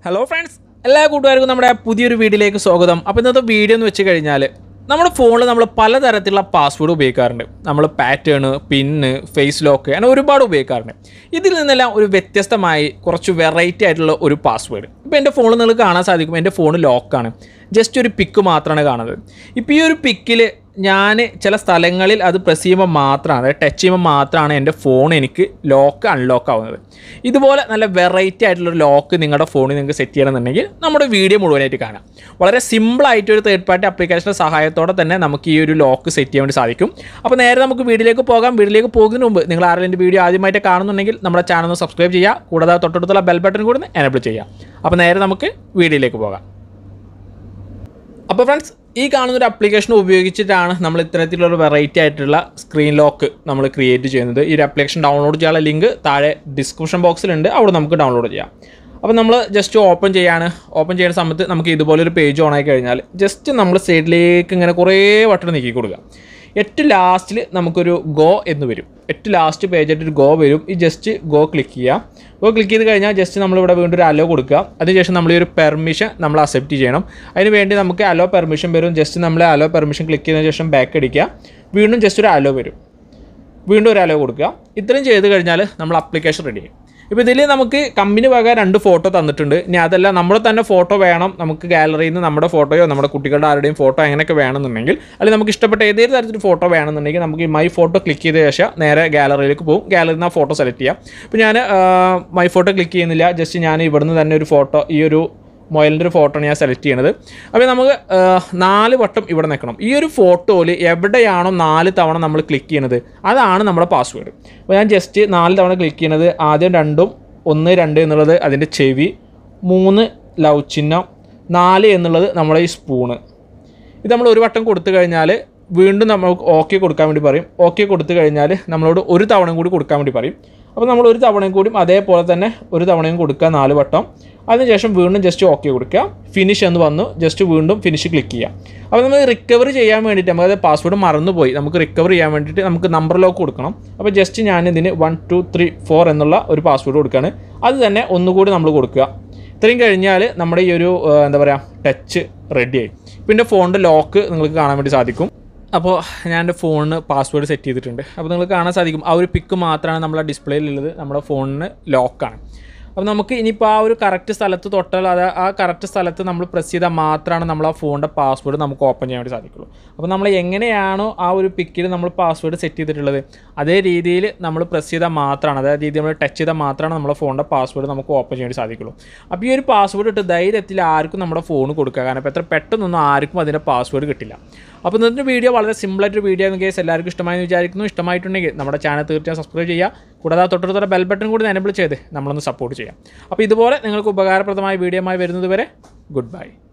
hello friends എല്ലാ കൂട്ടുകാർക്കും നമ്മുടെ പുതിയൊരു വീഡിയോയിലേക്ക് സ്വാഗതം അപ്പോൾ ഇന്നത്തെ വീഡിയോ എന്ന് വെച്ച് കഴിഞ്ഞാൽ നമ്മുടെ ഫോണിൽ നമ്മൾ പലതരത്തിലുള്ള പാസ്വേഡ് ഉപയോഗിക്കാറുണ്ട് നമ്മൾ പാറ്റേൺ പിന്ന് ഫേസ് ലോക്ക് അങ്ങനെ ഒരുപാട് ഉപയോഗിക്കാറുണ്ട് ഇതിൽ നിന്നെല്ലാം ഒരു വ്യത്യസ്തമായി കുറച്ച് വെറൈറ്റി ആയിട്ടുള്ള ഒരു പാസ്വേഡ് ഇപ്പോൾ എൻ്റെ ഫോണിൽ നിങ്ങൾക്ക് കാണാൻ സാധിക്കും എൻ്റെ ഫോൺ ലോക്കാണ് ജസ്റ്റ് ഒരു പിക്ക് മാത്രമാണ് കാണുന്നത് ഇപ്പോൾ ഈ ഒരു പിക്കിൽ ഞാൻ ചില സ്ഥലങ്ങളിൽ അത് പ്രസ് ചെയ്യുമ്പോൾ മാത്രമാണ് അതായത് ടച്ച് ചെയ്യുമ്പോൾ മാത്രമാണ് എൻ്റെ ഫോൺ എനിക്ക് ലോക്ക് അൺലോക്ക് ആവുന്നത് ഇതുപോലെ നല്ല വെറൈറ്റി ആയിട്ടുള്ളൊരു ലോക്ക് നിങ്ങളുടെ ഫോണിൽ നിങ്ങൾക്ക് സെറ്റ് ചെയ്യണമെന്നുണ്ടെങ്കിൽ നമ്മുടെ വീഡിയോ മുഴുവനായിട്ട് കാണാം വളരെ സിമ്പിളായിട്ട് ഒരു തേർഡ് പാർട്ടി അപ്ലിക്കേഷൻ്റെ സഹായത്തോടെ തന്നെ നമുക്ക് ഈ ഒരു ലോക്ക് സെറ്റ് ചെയ്യാൻ വേണ്ടി സാധിക്കും അപ്പോൾ നേരെ നമുക്ക് വീഡിയോയിലേക്ക് പോകാം വീഡിയോയിലേക്ക് പോകുന്നതിന് മുമ്പ് നിങ്ങൾ ആരെങ്കിലും എൻ്റെ വീഡിയോ ആദ്യമായിട്ട് കാണുന്നുണ്ടെങ്കിൽ നമ്മുടെ ചാനൽ ഒന്ന് സബ്സ്ക്രൈബ് ചെയ്യുക കൂടാതെ തൊട്ടടുത്തുള്ള ബെൽ ബട്ടൺ കൂടി ഒന്ന് എനേബിൾ ചെയ്യുക അപ്പോൾ നേരെ നമുക്ക് വീഡിയോയിലേക്ക് പോകാം അപ്പോൾ ഫ്രണ്ട്സ് ഈ കാണുന്ന ഒരു അപ്ലിക്കേഷൻ ഉപയോഗിച്ചിട്ടാണ് നമ്മൾ ഇത്തരത്തിലുള്ള വെറൈറ്റി ആയിട്ടുള്ള സ്ക്രീൻ ലോക്ക് നമ്മൾ ക്രിയേറ്റ് ചെയ്യുന്നത് ഈ ഒരു അപ്ലിക്കേഷൻ ഡൗൺലോഡ് ചെയ്യാനുള്ള ലിങ്ക് താഴെ ഡിസ്ക്രിപ്ഷൻ ബോക്സിലുണ്ട് അവിടെ നമുക്ക് ഡൗൺലോഡ് ചെയ്യാം അപ്പോൾ നമ്മൾ ജസ്റ്റ് ഓപ്പൺ ചെയ്യാണ് ഓപ്പൺ ചെയ്യുന്ന സമയത്ത് നമുക്ക് ഇതുപോലൊരു പേജ് ഓൺ ആയി കഴിഞ്ഞാൽ ജസ്റ്റ് നമ്മൾ സൈഡിലേക്ക് ഇങ്ങനെ കുറേ വട്ടം നീക്കി കൊടുക്കുക ഏറ്റവും ലാസ്റ്റിൽ നമുക്കൊരു ഗോ എന്ന് വരും ഏറ്റവും ലാസ്റ്റ് പേജായിട്ട് ഒരു ഗോ വരും ഈ ജസ്റ്റ് ഗോ ക്ലിക്ക് ചെയ്യുക ഗോ ക്ലിക്ക് ചെയ്ത് കഴിഞ്ഞാൽ ജസ്റ്റ് നമ്മളിവിടെ വീണ്ടും ഒരു അലോ കൊടുക്കുക അതിനുശേഷം നമ്മൾ ഈ ഒരു പെർമിഷൻ നമ്മൾ അക്സെപ്റ്റ് ചെയ്യണം അതിന് വേണ്ടി നമുക്ക് അലോ പെർമിഷൻ വരും ജസ്റ്റ് നമ്മൾ അലോ പെർമിഷൻ ക്ലിക്ക് ചെയ്തതിന് ശേഷം ബാക്ക് അടിക്കുക വീണ്ടും ജസ്റ്റ് ഒരു അലോ വരും വീണ്ടും ഒരു അലോ കൊടുക്കുക ഇത്രയും ചെയ്ത് കഴിഞ്ഞാൽ നമ്മൾ അപ്ലിക്കേഷൻ റെഡി ആയി ഇപ്പോൾ ഇതിൽ നമുക്ക് കമ്പനി വക രണ്ട് ഫോട്ടോ തന്നിട്ടുണ്ട് ഇനി അതല്ല നമ്മുടെ തന്നെ ഫോട്ടോ വേണം നമുക്ക് ഗാലറിയിൽ നിന്ന് നമ്മുടെ ഫോട്ടോയോ നമ്മുടെ കുട്ടികളുടെ ആരുടെയും ഫോട്ടോ അങ്ങനെയൊക്കെ വേണമെന്നുണ്ടെങ്കിൽ അല്ലെങ്കിൽ നമുക്ക് ഇഷ്ടപ്പെട്ട ഏതൊരു തരത്തിൽ ഫോട്ടോ വേണമെന്നുണ്ടെങ്കിൽ നമുക്ക് ഈ മൈ ഫോട്ടോ ക്ലിക്ക് ചെയ്ത ശേഷം നേരെ ഗാലറിയിലേക്ക് പോകും ഗാലറിയിൽ നിന്ന് ആ ഫോട്ടോ സെലക്ട് ചെയ്യാം ഇപ്പോൾ ഞാൻ മൈ ഫോട്ടോ ക്ലിക്ക് ചെയ്യുന്നില്ല ജസ്റ്റ് ഞാൻ ഇവിടുന്ന് തന്നെ ഒരു ഫോട്ടോ ഈ ഒരു മൊയലിൻ്റെ ഒരു ഫോട്ടോ ആണ് ഞാൻ സെലക്ട് ചെയ്യണത് അപ്പോൾ നമുക്ക് ആ, നാല് വട്ടം ഇവിടെ നിൽക്കണം ഈ ഒരു ഫോട്ടോയിൽ എവിടെയാണോ നാല് തവണ നമ്മൾ ക്ലിക്ക് ചെയ്യണത് അതാണ് നമ്മുടെ പാസ്വേഡ് അപ്പോൾ ഞാൻ ജസ്റ്റ് നാല് തവണ ക്ലിക്ക് ചെയ്യണത് ആദ്യം രണ്ടും ഒന്ന് രണ്ട് എന്നുള്ളത് അതിൻ്റെ ചെവി മൂന്ന് ലവ് ചിഹ്നം നാല് എന്നുള്ളത് നമ്മളെ ഈ സ്പൂണ് ഇത് നമ്മൾ ഒരു വട്ടം കൊടുത്തു കഴിഞ്ഞാൽ വീണ്ടും നമ്മൾ ഓക്കെ കൊടുക്കാൻ വേണ്ടി പറയും ഓക്കെ കൊടുത്തു കഴിഞ്ഞാൽ നമ്മളോട് ഒരു തവണയും കൂടി കൊടുക്കാൻ വേണ്ടി പറയും അപ്പോൾ നമ്മൾ ഒരു തവണയും കൂടിയും അതേപോലെ തന്നെ ഒരു തവണയും കൊടുക്കുക നാല് വട്ടം അതിനുശേഷം വീണ്ടും ജസ്റ്റ് ഓക്കെ കൊടുക്കുക ഫിനിഷ് എന്ന് വന്നു ജസ്റ്റ് വീണ്ടും ഫിനിഷ് ക്ലിക്ക് ചെയ്യുക അപ്പോൾ നമ്മൾ റിക്കവർ ചെയ്യാൻ വേണ്ടിയിട്ട് നമുക്ക് പാസ്വേഡ് മറന്നുപോയി നമുക്ക് റിക്കവർ ചെയ്യാൻ വേണ്ടിയിട്ട് നമുക്ക് നമ്പർ ലോക്ക് കൊടുക്കണം അപ്പോൾ ജസ്റ്റ് ഞാൻ ഇതിന് വൺ ടു ത്രീ ഫോർ എന്നുള്ള ഒരു പാസ്വേഡ് കൊടുക്കുകയാണ് അത് തന്നെ ഒന്നുകൂടി നമ്മൾ കൊടുക്കുക ഇത്രയും കഴിഞ്ഞാൽ നമ്മുടെ ഈ ഒരു ആ, എന്താ പറയുക ടച്ച് റെഡിയായി പിന്നെ ഫോണിൻ്റെ ലോക്ക് നിങ്ങൾക്ക് കാണാൻ വേണ്ടി സാധിക്കും അപ്പോൾ ഞാൻ എൻ്റെ ഫോണിന് പാസ്വേഡ് സെറ്റ് ചെയ്തിട്ടുണ്ട് അപ്പോൾ നിങ്ങൾക്ക് കാണാൻ സാധിക്കും ആ ഒരു പിക്ക് മാത്രമാണ് നമ്മളെ ഡിസ്പ്ലേയിലുള്ളത് നമ്മുടെ ഫോണിന് ലോക്കാണ് അപ്പോൾ നമുക്ക് ഇനിയിപ്പോൾ ആ ഒരു കറക്റ്റ് സ്ഥലത്ത് തൊട്ടാൽ അത് ആ കറക്റ്റ് സ്ഥലത്ത് നമ്മൾ പ്രസ് ചെയ്താൽ മാത്രമാണ് നമ്മൾ ആ ഫോണിൻ്റെ പാസ്വേഡ് നമുക്ക് ഓപ്പൺ ചെയ്യാൻ വേണ്ടി സാധിക്കുള്ളൂ അപ്പോൾ നമ്മൾ എങ്ങനെയാണോ ആ ഒരു പിക്കിൽ നമ്മൾ പാസ്വേഡ് സെറ്റ് ചെയ്തിട്ടുള്ളത് അതേ രീതിയിൽ നമ്മൾ പ്രസ് ചെയ്താൽ മാത്രമാണ് അതായത് രീതി നമ്മൾ ടച്ച് ചെയ്താൽ മാത്രമാണ് നമ്മുടെ ഫോണിൻ്റെ പാസ്വേഡ് നമുക്ക് ഓപ്പൺ ചെയ്യാൻ വേണ്ടി സാധിക്കുള്ളൂ അപ്പോൾ ഈ ഒരു പാസ്വേഡ് ഇട്ട് ധൈര്യത്തിൽ ആർക്കും നമ്മുടെ ഫോൺ കൊടുക്കുക കാരണം ഇപ്പോൾ എത്ര പെട്ടെന്നൊന്നും ആർക്കും അതിൻ്റെ പാസ്വേഡ് കിട്ടില്ല അപ്പോൾ ഇന്നത്തെ വീഡിയോ വളരെ സിമ്പിളായിട്ടൊരു വീഡിയോ എന്ന് കേസ് എല്ലാവർക്കും ഇഷ്ടമായി എന്ന് വിചാരിക്കുന്നു ഇഷ്ടമായിട്ടുണ്ടെങ്കിൽ നമ്മുടെ ചാനൽ തീർച്ചയായും സബ്സ്ക്രൈബ് ചെയ്യുക കൂടാതെ ആ തൊട്ടടുത്തുള്ള ബെൽ ബട്ടൺ കൂടി എനേബിൾ ചെയ്ത് നമ്മളൊന്ന് സപ്പോർട്ട് ചെയ്യാം അപ്പോൾ ഇതുപോലെ നിങ്ങൾക്ക് ഉപകാരപ്രദമായ വീഡിയോയുമായി വരുന്നത് വരെ ഗുഡ് ബൈ